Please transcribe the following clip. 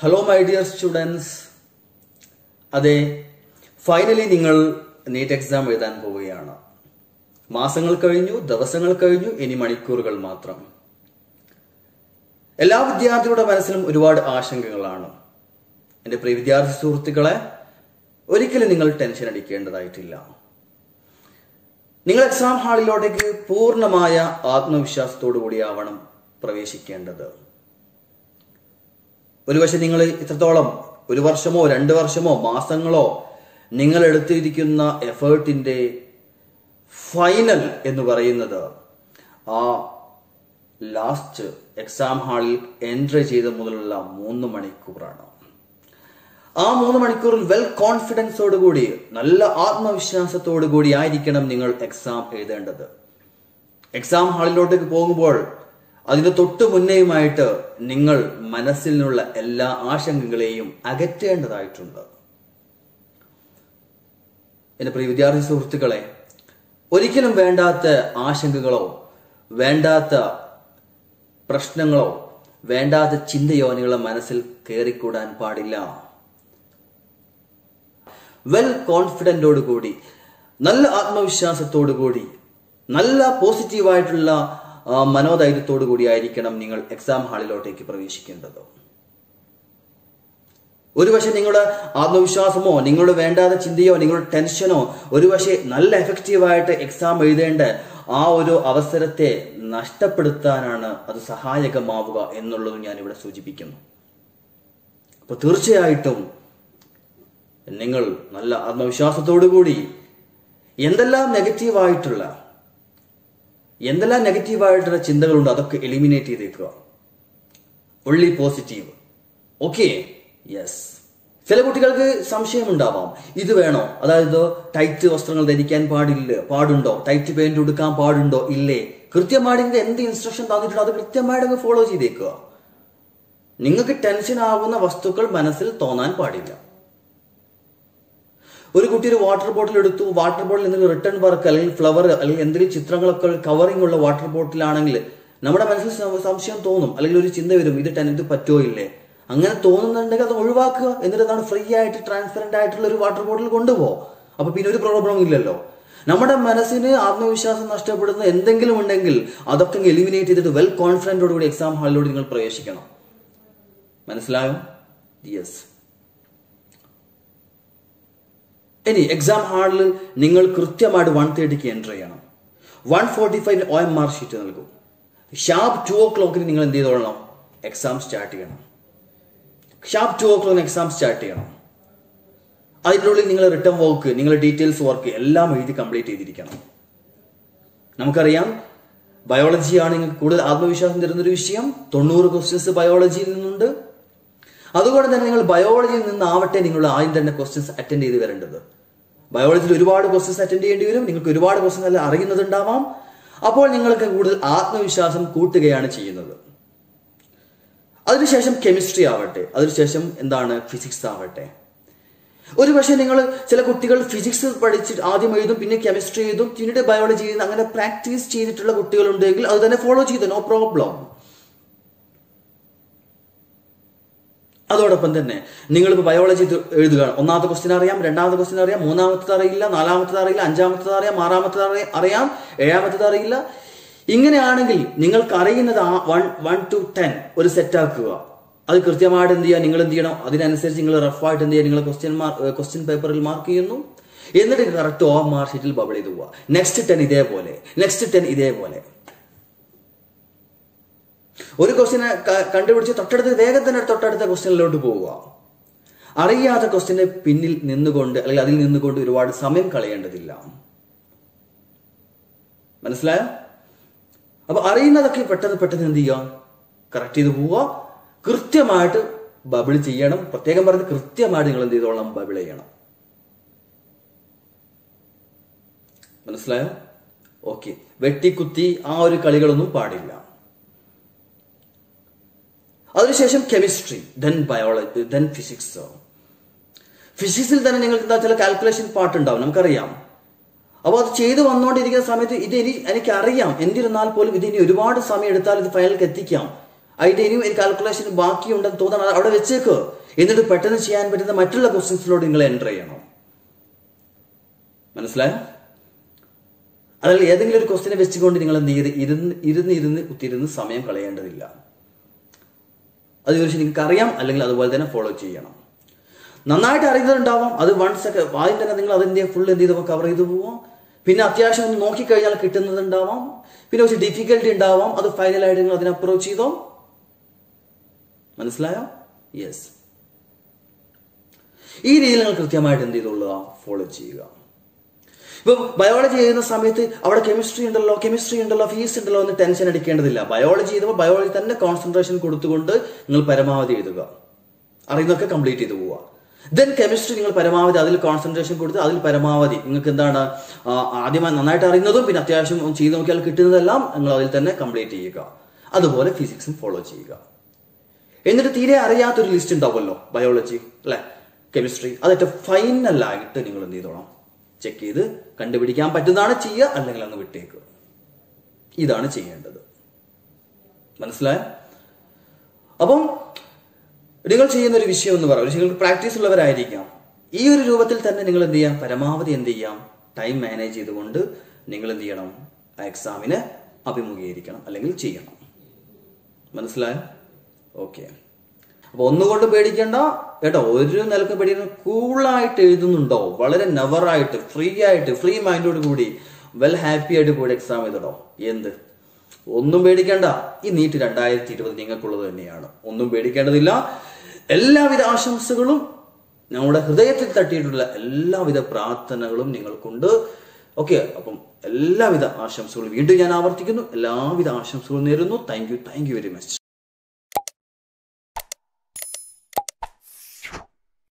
hello my dear students അതെ finally നിങ്ങൾ NEET exam എഴുതാൻ പോവുകയാണ് മാസങ്ങൾ കഴിഞ്ഞു ദിവസങ്ങൾ കഴിഞ്ഞു ഇനി മണിക്കൂറുകൾ മാത്രം എല്ലാ വിദ്യാർത്ഥികളുടെ മനസ്സിലും ഒരുപാട് ആശങ്കകളാണ് എൻ്റെ പ്രിയ വിദ്യാർത്ഥി സുഹൃത്തുക്കളെ ഒരിക്കലും നിങ്ങൾ ടെൻഷൻ അടിക്കേണ്ടതായിട്ടില്ല നിങ്ങൾ എക്സാം ഹാളിലോട്ടേക്ക് പൂർണ്ണമായ ആത്മവിശ്വാസത്തോടു കൂടിയാവണം പ്രവേശിക്കേണ്ടത് ഒരുപക്ഷെ നിങ്ങൾ ഇത്രത്തോളം ഒരു വർഷമോ രണ്ട് വർഷമോ മാസങ്ങളോ നിങ്ങൾ എടുത്തിരിക്കുന്ന എഫേർട്ടിന്റെ ഫൈനൽ എന്ന് പറയുന്നത് ആ ലാസ്റ്റ് എക്സാം ഹാളിൽ എൻട്രി ചെയ്ത മുതലുള്ള മൂന്ന് മണിക്കൂറാണ് ആ മൂന്ന് മണിക്കൂറിൽ വെൽ കോൺഫിഡൻസോട് കൂടി നല്ല ആത്മവിശ്വാസത്തോടു കൂടി ആയിരിക്കണം നിങ്ങൾ എക്സാം എഴുതേണ്ടത് എക്സാം ഹാളിലോട്ടേക്ക് പോകുമ്പോൾ അതിന് തൊട്ടു മുന്നേയുമായിട്ട് നിങ്ങൾ മനസ്സിൽ നിന്നുള്ള എല്ലാ ആശങ്കകളെയും അകറ്റേണ്ടതായിട്ടുണ്ട് എന്റെ പ്രിയ വിദ്യാർത്ഥി സുഹൃത്തുക്കളെ ഒരിക്കലും വേണ്ടാത്ത ആശങ്കകളോ വേണ്ടാത്ത പ്രശ്നങ്ങളോ വേണ്ടാത്ത ചിന്തയോ നിങ്ങളുടെ മനസ്സിൽ കയറിക്കൂടാൻ പാടില്ല വെൽ കോൺഫിഡന്റോട് കൂടി നല്ല ആത്മവിശ്വാസത്തോടു കൂടി നല്ല പോസിറ്റീവായിട്ടുള്ള ആ, മനോധൈര്യത്തോടു കൂടി ആയിരിക്കണം നിങ്ങൾ എക്സാം ഹാളിലോട്ടേക്ക് പ്രവേശിക്കേണ്ടത് ഒരുപക്ഷെ നിങ്ങളുടെ ആത്മവിശ്വാസമോ നിങ്ങളുടെ വേണ്ടാത്ത ചിന്തയോ നിങ്ങളുടെ ടെൻഷനോ ഒരുപക്ഷെ നല്ല എഫക്റ്റീവായിട്ട് എക്സാം എഴുതേണ്ട ആ ഒരു അവസരത്തെ നഷ്ടപ്പെടുത്താനാണ് അത് സഹായകമാവുക എന്നുള്ളത് ഞാൻ ഇവിടെ സൂചിപ്പിക്കുന്നു അപ്പൊ തീർച്ചയായിട്ടും നിങ്ങൾ നല്ല ആത്മവിശ്വാസത്തോടു കൂടി എന്തെല്ലാം നെഗറ്റീവായിട്ടുള്ള എന്തെല്ലാം നെഗറ്റീവായിട്ടുള്ള ചിന്തകളുണ്ട് അതൊക്കെ എലിമിനേറ്റ് ചെയ്തേക്കുക ഒള്ളി പോസിറ്റീവ് ഓക്കെ യെസ് ചില കുട്ടികൾക്ക് സംശയമുണ്ടാവാം ഇത് വേണോ അതായത് ടൈറ്റ് വസ്ത്രങ്ങൾ ധരിക്കാൻ പാടില്ല പാടുണ്ടോ ടൈറ്റ് പെയിന്റ് ഉടുക്കാൻ പാടുണ്ടോ ഇല്ലേ കൃത്യമായിട്ട് എന്ത് ഇൻസ്ട്രക്ഷൻ തന്നിട്ടുണ്ടോ അത് കൃത്യമായിട്ട് ഫോളോ ചെയ്തേക്കുക നിങ്ങൾക്ക് ടെൻഷൻ ആവുന്ന വസ്തുക്കൾ മനസ്സിൽ തോന്നാൻ പാടില്ല ഒരു കുട്ടി ഒരു വാട്ടർ ബോട്ടിൽ എടുത്തു വാട്ടർ ബോട്ടിൽ എന്തെങ്കിലും റിട്ടേൺ വർക്ക് അല്ലെങ്കിൽ ഫ്ലവർ അല്ലെങ്കിൽ എന്തെങ്കിലും ചിത്രങ്ങളൊക്കെ കവറിംഗ് ഉള്ള വാട്ടർ ബോട്ടിലാണെങ്കിൽ നമ്മുടെ മനസ്സിൽ സം- സംശയം തോന്നും അല്ലെങ്കിൽ ഒരു ചിന്ത വരും ഇത് ടെൻ ഇത് പറ്റുമോ ഇല്ലേ അങ്ങനെ തോന്നുന്നുണ്ടെങ്കിൽ അത് ഒഴിവാക്കുക എന്നിട്ട് എന്താണ് ഫ്രീ ആയിട്ട് ട്രാൻസ്പെറന്റ് ആയിട്ടുള്ള ഒരു വാട്ടർ ബോട്ടിൽ കൊണ്ടുപോകും അപ്പൊ പിന്നെ ഒരു പ്രോബ്ലം ഇല്ലല്ലോ നമ്മുടെ മനസ്സിന് ആത്മവിശ്വാസം നഷ്ടപ്പെടുന്ന എന്തെങ്കിലും ഉണ്ടെങ്കിൽ അതൊക്കെ എലിമിനേറ്റ് ചെയ്തിട്ട് വെൽ കോൺഫിഡന്റോടുകൂടി എക്സാം ഹാളിലൂടെ നിങ്ങൾ പ്രവേശിക്കണം മനസ്സിലായോ യെസ് ഇനി എക്സാം ഹാളിൽ നിങ്ങൾ കൃത്യമായിട്ട് വൺ തേർട്ടിക്ക് എൻ്റർ ചെയ്യണം വൺ ഫോർട്ടി ഫൈവിന് ഒ എം ആർ ഷീറ്റ് നൽകും ഷാർപ്പ് ടു ഓ ക്ലോക്കിന് നിങ്ങൾ എന്ത് ചെയ്തോളണം എക്സാം സ്റ്റാർട്ട് ചെയ്യണം ഷാർപ്പ് ടു ഓ ക്ലോക്കിന് എക്സാം സ്റ്റാർട്ട് ചെയ്യണം അതിൻ്റെ ഉള്ളിൽ നിങ്ങൾ റിട്ടേൺ വർക്ക് നിങ്ങളുടെ ഡീറ്റെയിൽസ് വർക്ക് എല്ലാം എഴുതി കംപ്ലീറ്റ് ചെയ്തിരിക്കണം നമുക്കറിയാം ബയോളജിയാണ് നിങ്ങൾക്ക് കൂടുതൽ ആത്മവിശ്വാസം തരുന്നൊരു വിഷയം തൊണ്ണൂറ് ക്വസ്റ്റ്യൻസ് ബയോളജിയിൽ നിന്നുണ്ട് അതുകൊണ്ട് തന്നെ നിങ്ങൾ ബയോളജിയിൽ നിന്നാവട്ടെ നിങ്ങൾ ആദ്യം തന്നെ ക്വസ്റ്റ്യൻസ് അറ്റൻഡ് ചെയ്ത് വരേണ്ടത് ബയോളജിയിൽ ഒരുപാട് ക്വസ്റ്റ്യൻസ് അറ്റൻഡ് ചെയ്യേണ്ടി വരും നിങ്ങൾക്ക് ഒരുപാട് ക്വസ്റ്റ്യൻസ് എല്ലാം അറിയുന്നതുണ്ടാവാം അപ്പോൾ നിങ്ങൾക്ക് കൂടുതൽ ആത്മവിശ്വാസം കൂട്ടുകയാണ് ചെയ്യുന്നത് അതിനുശേഷം കെമിസ്ട്രി ആവട്ടെ അതിനുശേഷം എന്താണ് ഫിസിക്സ് ആവട്ടെ ഒരു പക്ഷേ നിങ്ങൾ ചില കുട്ടികൾ ഫിസിക്സ് പഠിച്ചിട്ട് ആദ്യം എഴുതും പിന്നെ കെമിസ്ട്രി എഴുതും പിന്നീട് ബയോളജി എഴുതും അങ്ങനെ പ്രാക്ടീസ് ചെയ്തിട്ടുള്ള കുട്ടികളുണ്ടെങ്കിൽ അത് തന്നെ ഫോളോ ചെയ്തു നോ പ്രോബ്ലം അതോടൊപ്പം തന്നെ നിങ്ങളിപ്പോൾ ബയോളജി എഴുതുക ഒന്നാമത്തെ ക്വസ്റ്റ്യൻ അറിയാം രണ്ടാമത്തെ ക്വസ്റ്റ്യൻ അറിയാം മൂന്നാമത്തത് അറിയില്ല നാലാമത്തത് അറിയില്ല അഞ്ചാമത്തത് അറിയാം ആറാമത്തത് അറിയാം അറിയാം ഏഴാമത്തത് അറിയില്ല ഇങ്ങനെയാണെങ്കിൽ നിങ്ങൾക്ക് അറിയുന്നത് ആ വൺ വൺ ടു ടെൻ ഒരു സെറ്റ് ആക്കുക അത് കൃത്യമായിട്ട് എന്ത് ചെയ്യുക നിങ്ങൾ എന്ത് ചെയ്യണം അതിനനുസരിച്ച് നിങ്ങൾ റഫായിട്ട് എന്ത് ചെയ്യുക നിങ്ങൾ ക്വസ്റ്റ്യൻ മാർക്ക് ക്വസ്റ്റ്യൻ പേപ്പറിൽ മാർക്ക് ചെയ്യുന്നു എന്നിട്ട് കറക്റ്റ് ഓ മാർക്ക് ഷീറ്റിൽ ബബിൾ ചെയ്ത് പോവുക നെക്സ്റ്റ് ടെൻ ഇതേപോലെ നെക്സ്റ്റ് ടെൻ ഇതേപോലെ ഒരു ക്വസ്റ്റിനെ കണ്ടുപിടിച്ച് തൊട്ടടുത്ത് വേഗം തന്നെ തൊട്ടടുത്ത ക്വസ്റ്റ്യനിലോട്ട് പോവുക അറിയാത്ത ക്വസ്റ്റ്യന്റെ പിന്നിൽ നിന്നുകൊണ്ട് അല്ലെങ്കിൽ അതിൽ നിന്നുകൊണ്ട് ഒരുപാട് സമയം കളയേണ്ടതില്ല മനസ്സിലായോ അപ്പൊ അറിയുന്നതൊക്കെ പെട്ടെന്ന് പെട്ടെന്ന് എന്ത് ചെയ്യുക കറക്റ്റ് ചെയ്ത് പോവുക കൃത്യമായിട്ട് ബബിൾ ചെയ്യണം പ്രത്യേകം പറഞ്ഞ് കൃത്യമായിട്ട് നിങ്ങൾ എന്ത് ചെയ്തോളണം ബബിൾ ചെയ്യണം മനസ്സിലായോ ഓക്കെ വെട്ടിക്കുത്തി ആ ഒരു കളികളൊന്നും പാടില്ല അതിനുശേഷം chemistry then biology then physics ഫിസിക്സിൽ തന്നെ നിങ്ങൾക്ക് എന്താ ചില കാൽക്കുലേഷൻ പാർട്ട് ഉണ്ടാവും നമുക്കറിയാം അപ്പോൾ അത് ചെയ്തു വന്നുകൊണ്ടിരിക്കുന്ന സമയത്ത് ഇത് ഇനി എനിക്കറിയാം എന്നിരുന്നാൽ പോലും ഇതിനി ഒരുപാട് സമയം എടുത്താൽ ഇത് ഫൈനലിലേക്ക് എത്തിക്കാം അതിന്റെ ഇനിയും ഒരു കാൽക്കുലേഷൻ ബാക്കിയുണ്ടെന്ന് തോന്നണം അത് അവിടെ വെച്ചേക്ക് എന്നിട്ട് പെട്ടെന്ന് ചെയ്യാൻ പറ്റുന്ന മറ്റുള്ള ക്വസ്റ്റ്യൻസിലോട് നിങ്ങൾ എൻ്റർ ചെയ്യണം മനസ്സിലായോ അതിൽ ഏതെങ്കിലും ഒരു ക്വസ്റ്റിനെ വെച്ചുകൊണ്ട് നിങ്ങൾ എന്ത് ചെയ്ത് ഇരുന്ന് ഇരുന്ന് ഇരുന്ന് കുത്തിയിരുന്ന് സമയം കളയേണ്ടതില്ല അത് ചോദിച്ചാൽ നിങ്ങൾക്ക് അറിയാം അല്ലെങ്കിൽ അതുപോലെ തന്നെ ഫോളോ ചെയ്യണം നന്നായിട്ട് അറിയുന്നുണ്ടാവാം അത് വൺ സെക്കൻഡ് ആദ്യം തന്നെ നിങ്ങൾ അതിന്റെ ഫുൾ എന്ത് ചെയ്ത് കവർ ചെയ്ത് പോവാം പിന്നെ അത്യാവശ്യം ഒന്ന് നോക്കിക്കഴിഞ്ഞാൽ കിട്ടുന്നത് ഉണ്ടാവാം പിന്നെ കുറച്ച് ഡിഫിക്കൽട്ടി ഉണ്ടാവാം അത് ഫൈനലായിട്ട് നിങ്ങൾ അതിനെ അപ്രോച്ച് ചെയ്തോ മനസ്സിലായോ യെസ് ഈ രീതിയിൽ നിങ്ങൾ കൃത്യമായിട്ട് എന്ത് ചെയ്തോളുക ഫോളോ ചെയ്യുക ഇപ്പൊ ബയോളജി ചെയ്യുന്ന സമയത്ത് അവിടെ കെമിസ്ട്രി ഉണ്ടല്ലോ കെമിസ്ട്രി ഉണ്ടല്ലോ ഫീസ് ഉണ്ടല്ലോ എന്ന് ടെൻഷൻ അടിക്കേണ്ടതില്ല ബയോളജി ചെയ്തപ്പോൾ ബയോളജി തന്നെ കോൺസെൻട്രേഷൻ കൊടുത്തുകൊണ്ട് നിങ്ങൾ പരമാവധി എഴുതുക അറിയുന്നൊക്കെ കംപ്ലീറ്റ് ചെയ്തു പോവുക ദെൻ കെമിസ്ട്രി നിങ്ങൾ പരമാവധി അതിൽ കോൺസെൻട്രേഷൻ കൊടുത്ത് അതിൽ പരമാവധി നിങ്ങൾക്ക് എന്താണ് ആ, ആദ്യമായി നന്നായിട്ട് അറിയുന്നതും പിന്നെ അത്യാവശ്യം ഒന്ന് ചെയ്ത് നോക്കിയാൽ കിട്ടുന്നതെല്ലാം നിങ്ങൾ അതിൽ തന്നെ കംപ്ലീറ്റ് ചെയ്യുക അതുപോലെ ഫിസിക്സും ഫോളോ ചെയ്യുക എന്നിട്ട് തീരെ അറിയാത്തൊരു ലിസ്റ്റ് ഉണ്ടാവുമല്ലോ ബയോളജി അല്ലെ കെമിസ്ട്രി അതൊക്കെ ഫൈനലായിട്ട് നിങ്ങൾ എന്ത് ചെയ്തോളാം ചെക്ക് ചെയ്ത് കണ്ടുപിടിക്കാൻ പറ്റുന്നതാണ് ചെയ്യുക അല്ലെങ്കിൽ അങ്ങ് വിട്ടേക്കുക ഇതാണ് ചെയ്യേണ്ടത് മനസ്സിലായോ അപ്പം നിങ്ങൾ ചെയ്യുന്ന ഒരു വിഷയം എന്ന് പറയുന്നത് നിങ്ങൾക്ക് പ്രാക്ടീസ് ഉള്ളവരായിരിക്കാം ഈ ഒരു രൂപത്തിൽ തന്നെ നിങ്ങൾ എന്ത് ചെയ്യാം പരമാവധി എന്ത് ചെയ്യാം ടൈം മാനേജ് ചെയ്തുകൊണ്ട് നിങ്ങൾ എന്ത് ചെയ്യണം ആ എക്സാമിനെ അഭിമുഖീകരിക്കണം അല്ലെങ്കിൽ ചെയ്യണം മനസ്സിലായോ ഓക്കെ അപ്പൊ ഒന്നുകൊണ്ട് പേടിക്കണ്ട കേട്ടോ ഒരു നിലക്ക് പേടിക്കുന്ന കൂളായിട്ട് എഴുതുന്നുണ്ടോ വളരെ നെവറായിട്ട് ഫ്രീ ആയിട്ട് ഫ്രീ മൈൻഡോട് കൂടി വെൽ ഹാപ്പി ആയിട്ട് പോയി എക്സാം എഴുതട്ടോ എന്ത് ഒന്നും പേടിക്കേണ്ട ഈ നീറ്റ് രണ്ടായിരത്തി ഇരുപത് നിങ്ങൾക്കുള്ളത് തന്നെയാണ് ഒന്നും പേടിക്കേണ്ടതില്ല എല്ലാവിധ ആശംസകളും നമ്മുടെ ഹൃദയത്തിൽ തട്ടിയിട്ടുള്ള എല്ലാവിധ പ്രാർത്ഥനകളും നിങ്ങൾക്കുണ്ട് ഓക്കെ അപ്പം എല്ലാവിധ ആശംസകളും വീണ്ടും ഞാൻ ആവർത്തിക്കുന്നു എല്ലാവിധ ആശംസകളും നേരുന്നു thank you thank you very much